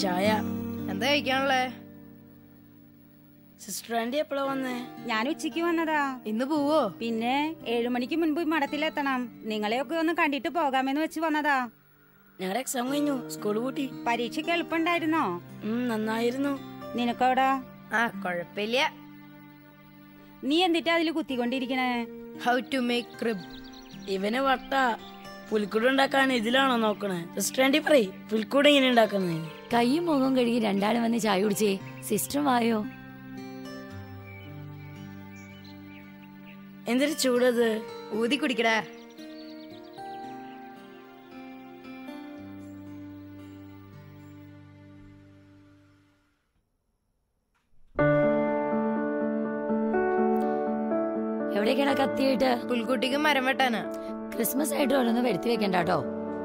ചായ എന്താ കഴിക്കാനുള്ളേ sister anti എപ്പോഴാ വന്നേ ഞാൻ ഉച്ചയ്ക്ക് വന്നതാ ഇന്ന് പോവോ പിന്നെ ഏഴു മണിക്ക് മുൻപ് മഠത്തിലെത്തണം നിങ്ങളെയൊക്കെ ഒന്ന് കണ്ടിട്ട് പോകാമെന്ന് വെച്ച് വന്നതാ ഞങ്ങളുടെ എക്സാം കഴിഞ്ഞു സ്കൂൾ പൂട്ടി പരീക്ഷയ്ക്ക് എളുപ്പമുണ്ടായിരുന്നോ ഉം, നന്നായിരുന്നു നിനക്കോടാ ആ കൊഴപ്പില്ല നീ എന്നിട്ട് അതിൽ കുത്തിക്കൊണ്ടിരിക്കണേ ഹൗ ടു മേക്ക് ക്രിബ് ഇവന് വട്ട പുൽക്കൂട് ഉണ്ടാക്കാൻ ഇതിലാണോ നോക്കണേ സിസ്റ്റർ ആന്റി പറയ് പുൽക്കൂട് എങ്ങനെ ഉണ്ടാക്കുന്നത് കൈയും മുഖവും കഴുകി രണ്ടാളും വന്ന് ചായ കുടിച്ചേ സിസ്റ്ററും വായോ എന്തൊരു ചൂടത് ഊതി കുടിക്കടാ എവിടേക്കാണ് കത്തിയിട്ട് പുൽക്കുട്ടിക്ക് മരം വെട്ടാനാ ക്രിസ്മസ് ആയിട്ട് ഓരോന്ന് വരുത്തി വെക്കണ്ട കേട്ടോ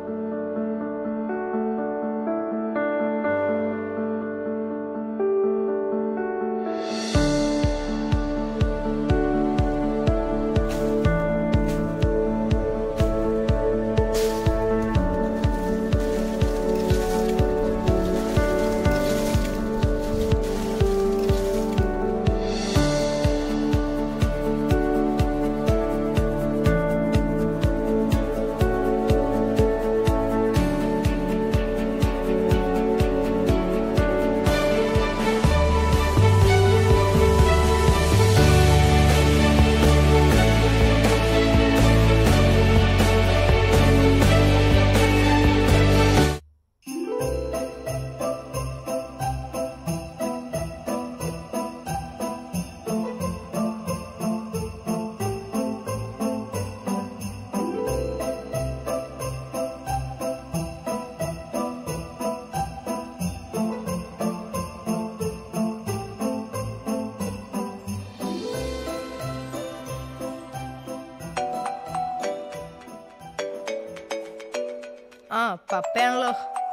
ആ പപ്പയാണല്ലോ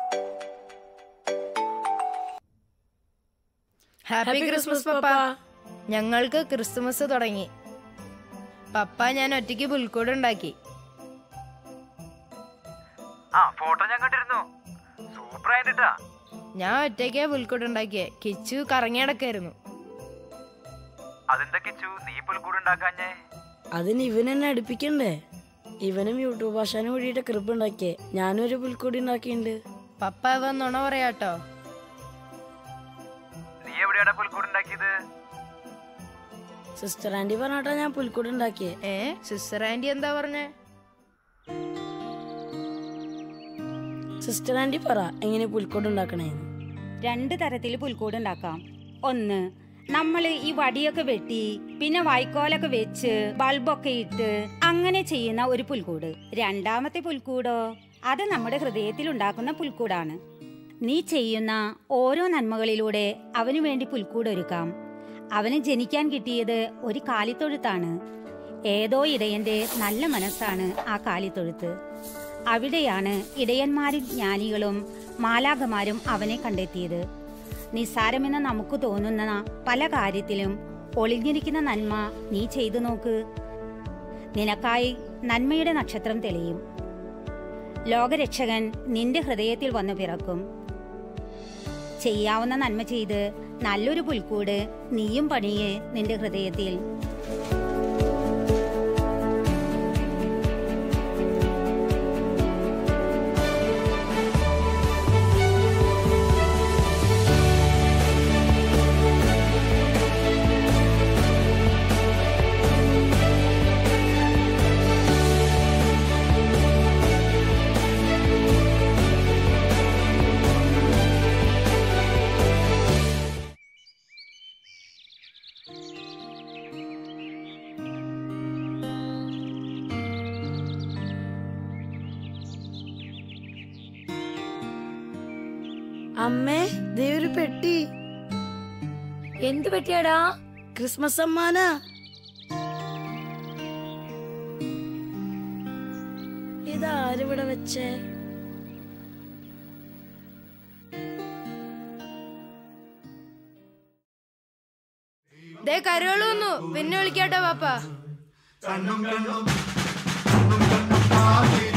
ഹാപ്പി ക്രിസ്മസ് പപ്പ ഞങ്ങൾക്ക് ക്രിസ്മസ് തുടങ്ങി പപ്പ ഞാൻ ഒറ്റയ്ക്ക് പുൽക്കൂട് ഉണ്ടാക്കി ആ ഫോട്ടോ ഞാൻ കണ്ടിരുന്നു സൂപ്പർ ആയിട്ടാ ഞാൻ ഒറ്റയ്ക്കാ പുൽക്കൂട് ഉണ്ടാക്കിയേ കിച്ചു കറങ്ങി നടക്കായിരുന്നു അതെന്താ കിച്ചു നീ പുൽക്കൂട് ഉണ്ടാക്കാഞ്ഞേ അതിന് ഇവൻ എന്നെ അടുപ്പിക്കണ്ടേ ഇവനും യൂട്യൂബ് ഭാഷാനും കൂടിയിട്ട് ക്രിബ് ഉണ്ടാക്കിയേ ഞാനും ഒരു പുൽക്കൂടി ഉണ്ടാക്കിയിട്ടുണ്ട് പപ്പ ഇവ നുണ പറയാട്ടോ നീ എവിടെയാടാ പുൽക്കൂട് ഉണ്ടാക്കിയത് സിസ്റ്റർ ആന്റി പറഞ്ഞാട്ടാ ഞാൻ പുൽക്കൂട് ഉണ്ടാക്കിയേ ഏ സിസ്റ്റർ ആന്റി എന്താ പറഞ്ഞേ സിസ്റ്റർ ആന്റി പറ എങ്ങനെ പുൽക്കൂട് ഉണ്ടാക്കണേന്ന് രണ്ട് തരത്തിൽ പുൽക്കൂട് ഉണ്ടാക്കാം ഒന്ന് നമ്മൾ ഈ വടിയൊക്കെ വെട്ടി പിന്നെ വൈക്കോലൊക്കെ വെച്ച് ബൾബൊക്കെ ഇട്ട് അങ്ങനെ ചെയ്യുന്ന ഒരു പുൽക്കൂട് രണ്ടാമത്തെ പുൽക്കൂടോ അത് നമ്മുടെ ഹൃദയത്തിൽ ഉണ്ടാക്കുന്ന പുൽക്കൂടാണ് നീ ചെയ്യുന്ന ഓരോ നന്മകളിലൂടെ അവനു വേണ്ടി പുൽക്കൂട് ഒരുക്കാം അവന് ജനിക്കാൻ കിട്ടിയത് ഒരു കാലിത്തൊഴുത്താണ് ഏതോ ഇടയന്റെ നല്ല മനസ്സാണ് ആ കാലിത്തൊഴുത്ത് അവിടെയാണ് ഇടയന്മാരും ജ്ഞാനികളും മാലാഖമാരും അവനെ കണ്ടെത്തിയത് നിസ്സാരമെന്ന് നമുക്ക് തോന്നുന്ന പല കാര്യത്തിലും ഒളിഞ്ഞിരിക്കുന്ന നന്മ നീ ചെയ്തു നോക്ക് നിനക്കായി നന്മയുടെ നക്ഷത്രം തെളിയും ലോകരക്ഷകൻ നിന്റെ ഹൃദയത്തിൽ വന്നു പിറക്കും ചെയ്യാവുന്ന നന്മ ചെയ്ത് നല്ലൊരു പുൽക്കൂട് നീയും പണിയേ നിന്റെ ഹൃദയത്തിൽ അമ്മേ ദേ ഒരു പെട്ടി എന്ത് പറ്റിയാടാ ക്രിസ്മസ് സമ്മാനാ ഇതാരിവിടെ വെച്ചേ ദേ കരുവള് വന്നു പിന്നെ വിളിക്കാട്ടോ പാപ്പ കണ്ണും കണ്ണും കണ്ണും കണ്ണും കാത്തിരി